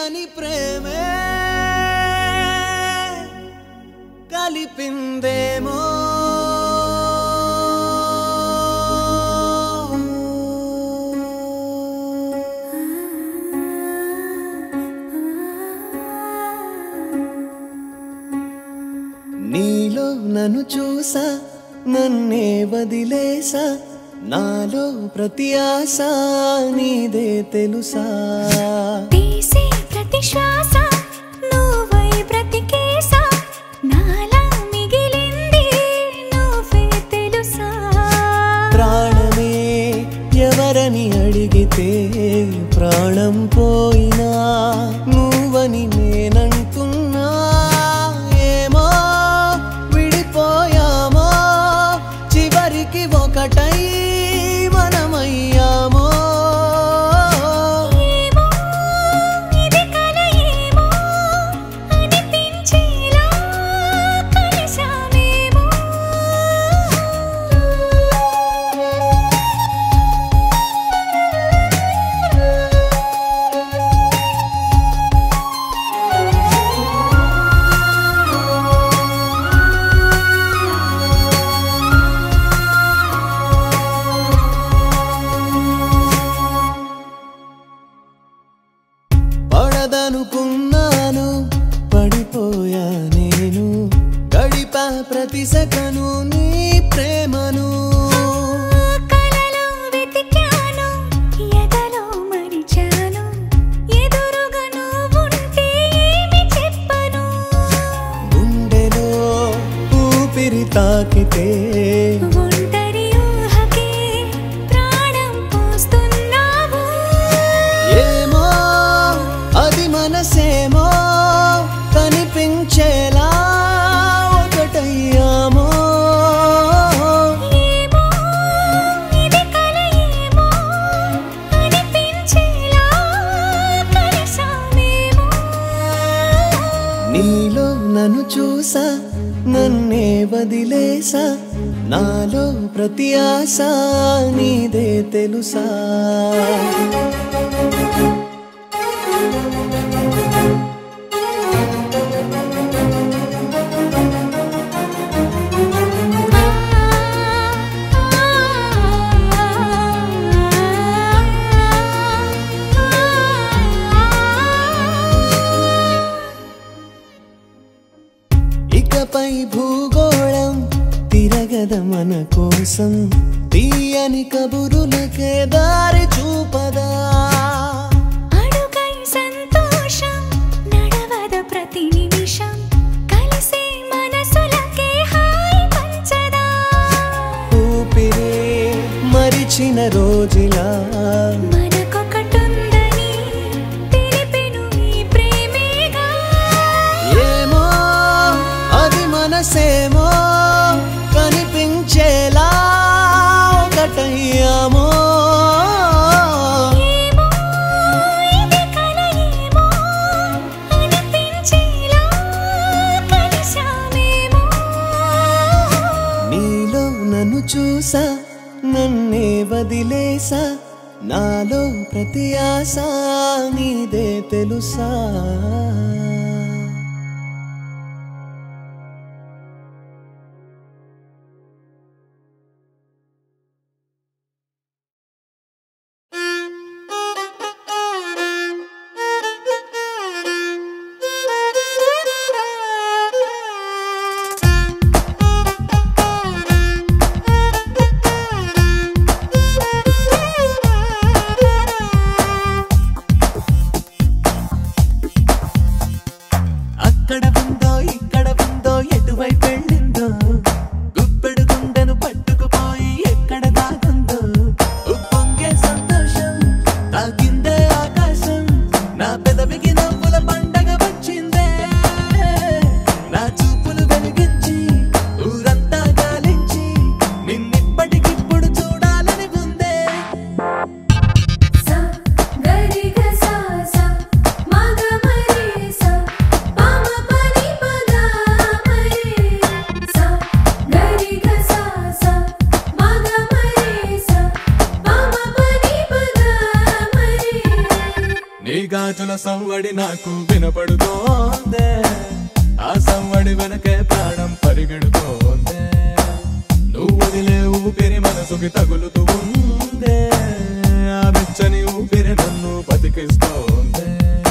తీయని ప్రేమే కలిపిందేమో నీలో నన్ను చూసా నన్నే వదిలేసా నాలో ప్రతి ఆశ నీదే తెలుసా తీసే ప్రతి శ్వాస నువ్వై బ్రతికేస నాలా మిగిలింది నువ్వే తెలుసా ప్రాణమే ఎవరని అడిగితే ప్రాణం పోయినా నువ్వని నేనంటున్నా ఏమో విడిపోయామో చివరికి ఒకటై మనమయ్యామో ఏమో ఇది కల ఏమో అనిపించేలా కలిసామేమో పడదనుకున్నాను పడిపోయా నేను గడిపా ప్రతి సెకను నీ ప్రేమను కలలో వెతికాను ఎదలో మరిచాను ఎదురుగా నువ్వుంటే ఏమి చెప్పను గుండెలో ఊపిరి తాకితే ఒంటరి ఊహకే ప్రాణం పోస్తున్నావు ఏమో అది మనసేమో కనిపించేలా ఒకటయ్యామో ఏమో ఇది కల ఏమో అనిపించేలా కలిసామేమో నీలో నన్ను చూసా నన్నే వదిలేసా నాలో ప్రతి ఆశ నీదే తెలుసా ఇకపై భూగోళం తిరగద మన కోసం తీయని కబురులకే దారి చూపదా అడుగై సంతోషం నడవద ప్రతి నిమిషం కలిసే మనసులకే హాయి పంచదా ఊపిరే మరిచిన రోజులా మనకొకటుందని తెలిపెను ఈ ప్రేమేగా ఏమో అది మనసేమో కనిపించేలా ఒకటయ్యామో ఏమో ఇది కల ఏమో అనిపించేలా కలిసామేమో నీలో నన్ను చూసా నన్నే వదిలేసా నాలో ప్రతి ఆశ నీదే తెలుసా గాజుల సవ్వడి నాకు వినపడుతోందే ఆ సవ్వడి వెనకే ప్రాణం పరిగెడుతోందే నువ్వు వదిలే ఊపిరి మనసుకి తగులుతూ ఉందే ఆ వెచ్చని ఊపిరి నన్ను బతికిస్తోందే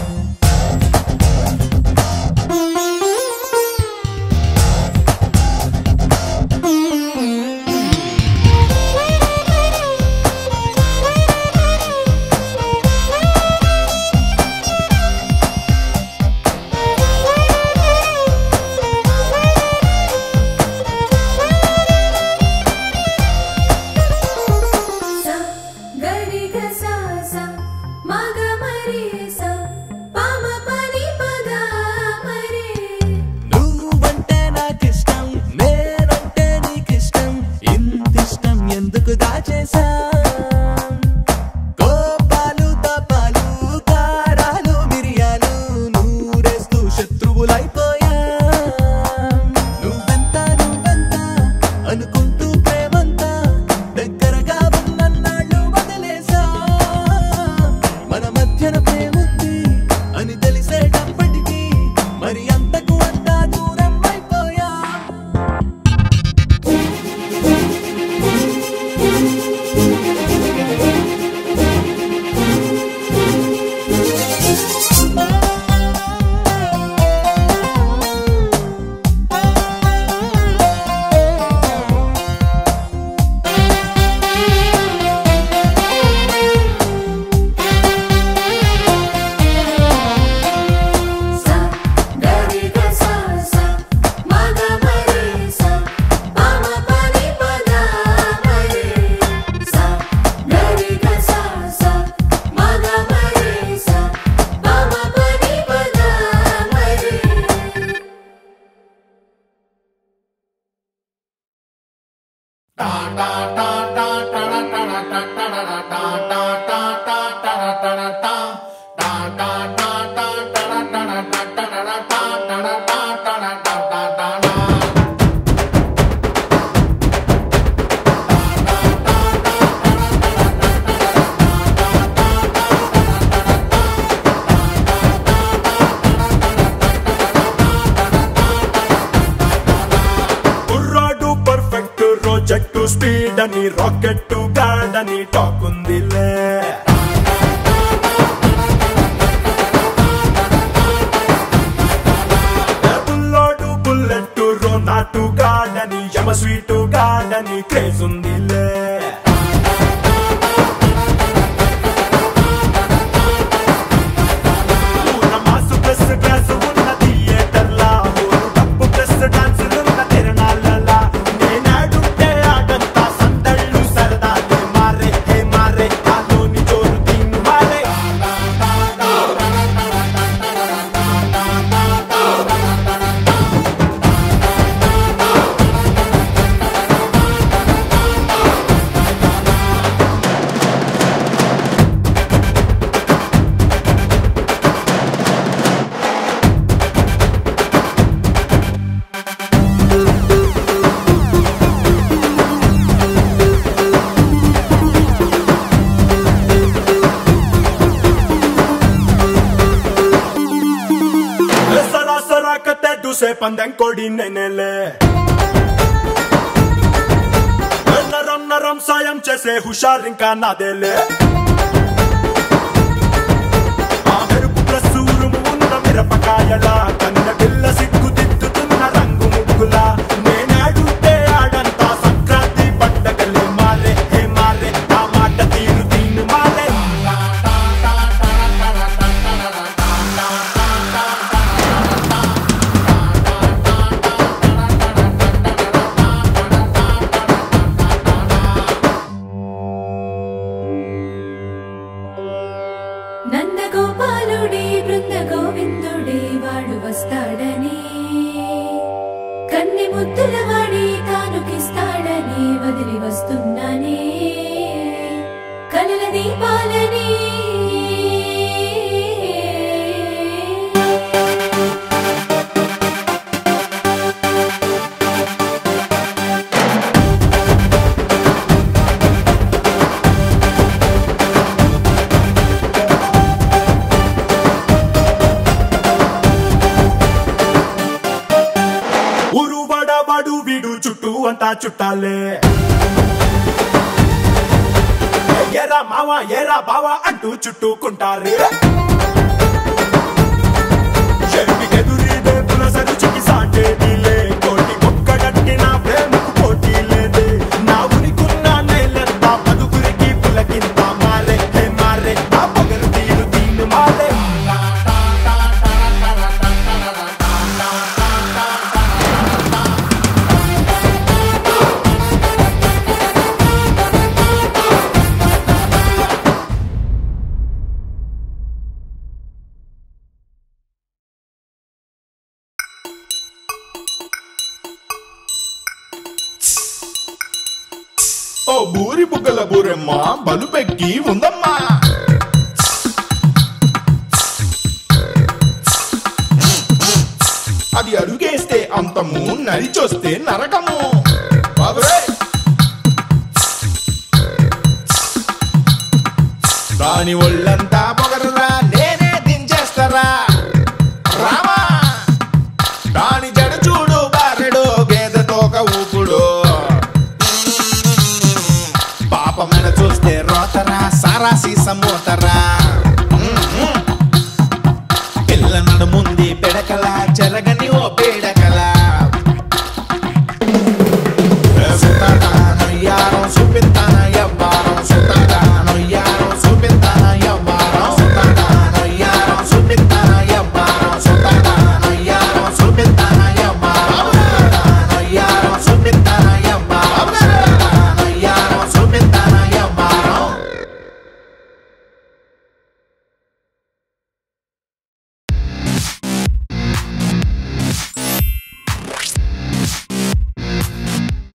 స గరి గ స స మగ మరి స పమ పని పద మరి నువ్వంటే నాకిష్టం నేనంటే నీకిష్టం ఇంతిష్టం ఎందుకు దాచేసా కోపాలు తపాలు కారాలు మిరియాలు నూరేస్తూ శత్రువులైపోయా నువ్వెంత నువ్వెంత అనుకుంటూ ప్రేమంతా దగ్గరగా ఉన్నన్నాళ్ళు వదిలేసా మన మధ్యన ప్రేముంది అని తెలిసేటప్పటికీ మరి అంతకు అంతా దూరం అయిపోయా స గరి గ స స మగ మరి స పమ పని పద మరి స గరి గ స స మగ మరి స పమ పని పద మరి కుర్రాడు పర్ఫెక్ట్ రోజెక్టు స్పీడ్ అని రాకెట్ గాడ్ అని టాక్ ఉందిలే బుల్లోడు బుల్లెట్ రోనాటు గాడ్ అని యమ స్వీట్ గాడ్ అని క్రేజ్ ఉందిలే పూర్ణ మాసు ప్లస్ గ్లాస్ ఉన్న థియేటర్లా ఊరు డప్పు ప్లస్ డాన్సులున్న తిరణాలలా నేనాడుంటే ఆడంతా సందళ్ళు సరదాలే మారే హే మారే ఆలోని జోరు దీన్ని మారే ಸರ ಸರ ಕತೆ ದುಸೆ ಪಂದೆಂಗ್ ಕೊಡಿ ನೆನೆಲೆ నరం నరం సాయం చేసే హుషార్ ఇంకా నాదేలే ఆ మెరుపు ప్లస్ ఉరుము ఉన్న మిరపకాయల కన్న పిల్ల సిగ్గు దిద్దుతున్న రంగు ముగ్గుల నేనాడుంటే ఆడంతా సంక్రాంతి పండగలే మారే హే మారే ఆ మాట తీరు తీను మారే నందగోపాలుడే బృంద గోవిందుడే వాడు వస్తాడని కన్నె ముద్దుల వాడి తానుకిస్తాడని వదిలి వస్తున్నానే కలల దీపాలని అంతా చుట్టాలే ఏరా మావా ఏరా బావా అంటూ చుట్టూకుంటారే ఎదురీదే పులసరుచికి సాటేదిలే కోటి ఒక్కడట్టిన ప్రేమకు పోటీ లేదే నా ఉనికున్న నేలంతా పదుగురికి పులకింత మారే హే మారే నా పగలు తీరు తీను మారే ఓ బూరి బుగ్గల బూరెమ్మ బలుపెక్కి ఉందమ్మా అది అడుగేస్తే అంతము నరిచొస్తే నరకము బాబురే దాని ఒళ్ళంతా పొగరురా నేనే దించేస్తారా రామా దాని జడ చూడు బారెడు గేదె తోక ఊపుడు పాపమైన చూస్తే రోతరా సారా సీసమోతరా పిల్ల నడుముంది పెడకలా చెరగని